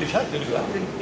ఇంగ్లీషా తెలుగు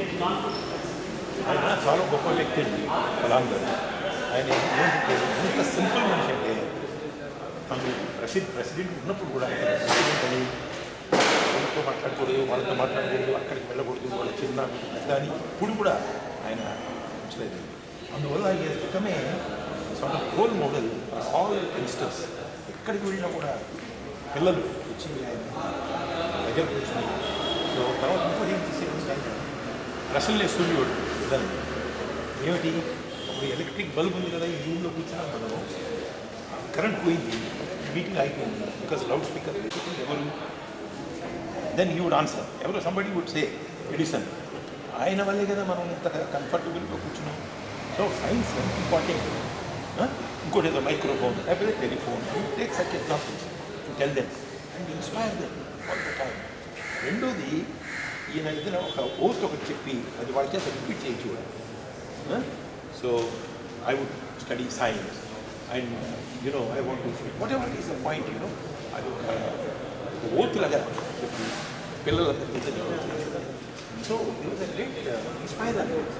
ఆయన చాలా గొప్ప వ్యక్తి అండి కలాం గారు ఆయన ఏంటంటే ఎంత సింపుల్ మనిషి అంటే తను ప్రెసిడెంట్ ప్రెసిడెంట్ ఉన్నప్పుడు కూడా ఆయన ప్రెసిడెంట్ అని వాళ్ళతో మాట్లాడకూడదు వాళ్ళతో మాట్లాడకూడదు అక్కడికి వెళ్ళకూడదు వాళ్ళ చిన్న పెద్ద అని ఇప్పుడు కూడా ఆయన ఉంచలేదు అందువల్ల ఆయన క్రితమే సొంత రోల్ మోడల్ ఆల్ యంగ్స్టర్స్ ఎక్కడికి వెళ్ళినా కూడా పిల్లలు వచ్చి ఆయన దగ్గర కూర్చొని సో తర్వాత ఇంకోటి ఏం చేసేది ఆయన రసల్లే సూర్యుడు ఇదండి ఏమిటి ఒక ఎలక్ట్రిక్ బల్బ్ ఉంది కదా ఈ రూమ్లో కూర్చున్నా మనము కరెంట్ పోయింది మీటింగ్ అయిపోయింది బికాస్ లౌడ్ స్పీకర్ ఎవరు దెన్ యూ వుడ్ ఆన్సర్ ఎవరు సంబడి వుడ్ సే ఎడిసన్ ఆయన వల్లే కదా మనం ఇంత కంఫర్టబుల్గా కూర్చున్నాం సో సైన్స్ ఎంత ఇంపార్టెంట్ ఇంకోటి ఏదో మైక్రోఫోన్ లేకపోతే telephone take such examples to tell them and inspire them all the time రెండోది ఈయన ఏదైనా ఒక ఓత్ ఒకటి చెప్పి అది వాళ్ళ చేత రిపీట్ చేయొచ్చు కూడా so I would study science and you know I want whatever is the point you know అది ఒక ఒక ఓత్ లాగా చెప్పి పిల్లలందరికీ సో ఇట్ గ్రేట్ ఇన్స్పైర్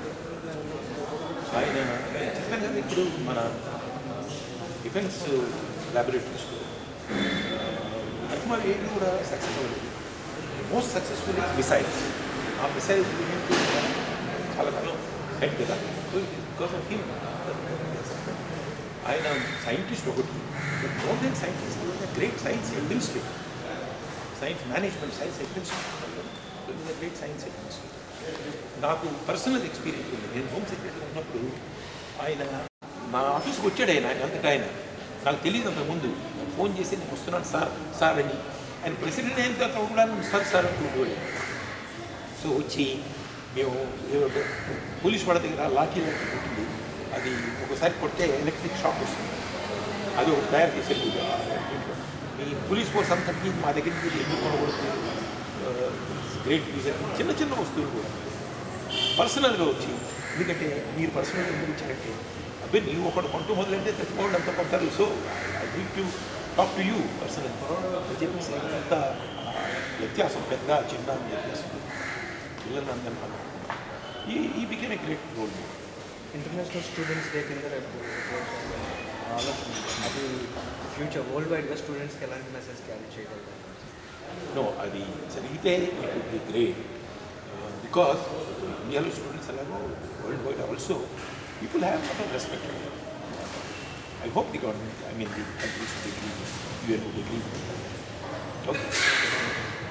ఆయన చెప్పాను కదా ఇప్పుడు మన డిఫెన్స్ ల్యాబొరేటరీస్లో అజ్మల్ ఏది కూడా సక్సెస్ అవ్వలేదు మోస్ట్ సక్సెస్ఫుల్ మిసైల్స్ ఆ మిసైల్ చాలా కాలం హెడ్ కదా సో బికాస్ ఆఫ్ హిమ్ ఆయన సైంటిస్ట్ ఒకటి more than scientist great science administrator science management science administrator great science administrator నాకు పర్సనల్ ఎక్స్పీరియన్స్ ఉంది నేను హోమ్ సెక్రటరీ ఉన్నప్పుడు ఆయన నా ఆఫీస్కి వచ్చాడు ఆయన ఆయన అంతటా ఆయన నాకు తెలియదు అంత ముందు ఫోన్ చేసి నేను వస్తున్నాను సార్ సార్ అని ఆయన ప్రెసిడెంట్ అయిన తర్వాత కూడా నన్ను సార్ సార్ అంటుండేవాడు సో వచ్చి మేము ఏదో పోలీస్ వాళ్ళ దగ్గర లాఠీ లాంటి ఉంటుంది అది ఒకసారి కొడితే ఎలక్ట్రిక్ షాక్ వస్తుంది అది ఒకటి తయారు చేసేది మీ పోలీస్ ఫోర్స్ అంతటికి మా దగ్గర నుంచి ఎందుకు కొనకూడదు గ్రేట్ రీజన్ చిన్న చిన్న వస్తువులు కూడా పర్సనల్గా వచ్చి ఎందుకంటే మీరు పర్సనల్గా ఎందుకు ఇచ్చారంటే అబ్బాయి నీవు ఒకటి కొంటూ మొదలైతే చచ్చిపోవడం అంత కొంటారు so I need to talk to you personal అని చెప్పేసి అంత వ్యత్యాసం పెద్ద చిన్న అని వ్యత్యాసం పిల్లలందరూ ఈ ఈ became a great role international students day కింద రేపు ఆలోచన అది ఫ్యూచర్ వరల్డ్ వైడ్గా స్టూడెంట్స్కి ఎలాంటి మెసేజ్ క్యారీ చేయగలుగుతారు నో అది జరిగితే it would be great because ఇండియాలో స్టూడెంట్స్ ఎలాగో worldwide also people have not of respect I hope the government I mean the countries would agree UN would agree okay